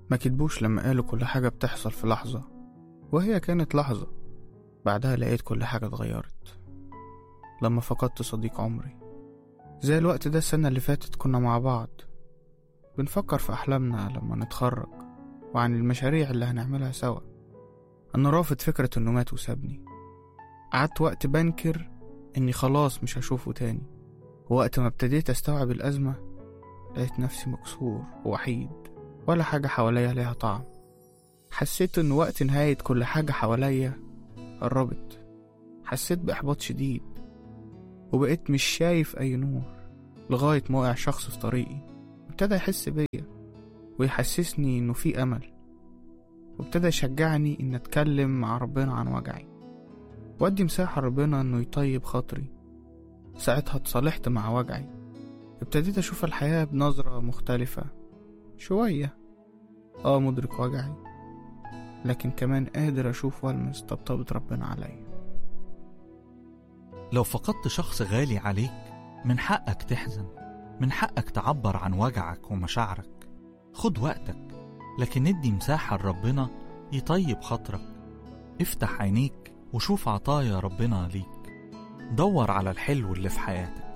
ما كدبوش لما قالوا كل حاجة بتحصل في لحظة وهي كانت لحظة بعدها لقيت كل حاجة اتغيرت لما فقدت صديق عمري زي الوقت ده السنة اللي فاتت كنا مع بعض بنفكر في أحلامنا لما نتخرج وعن المشاريع اللي هنعملها سوا أنا رافض فكرة إنه مات وسابني قعدت وقت بنكر إني خلاص مش هشوفه تاني ووقت ما ابتديت أستوعب الأزمة لقيت نفسي مكسور ووحيد ولا حاجة حواليا ليها طعم حسيت إن وقت نهاية كل حاجة حواليا قربت حسيت بإحباط شديد وبقيت مش شايف أي نور لغاية ما وقع شخص في طريقي ابتدى يحس بيا ويحسسني إنه في أمل وابتدى يشجعني إن أتكلم مع ربنا عن وجعي وأدي مساحة ربنا إنه يطيب خاطري ساعتها اتصالحت مع وجعي ابتديت أشوف الحياة بنظرة مختلفة شوية اه مدرك وجعي لكن كمان قادر أشوف وألمس طبطبة ربنا عليا لو فقدت شخص غالي عليك من حقك تحزن من حقك تعبر عن وجعك ومشاعرك خد وقتك لكن ادي مساحة لربنا يطيب خاطرك افتح عينيك وشوف عطايا ربنا ليك دور على الحلو اللي في حياتك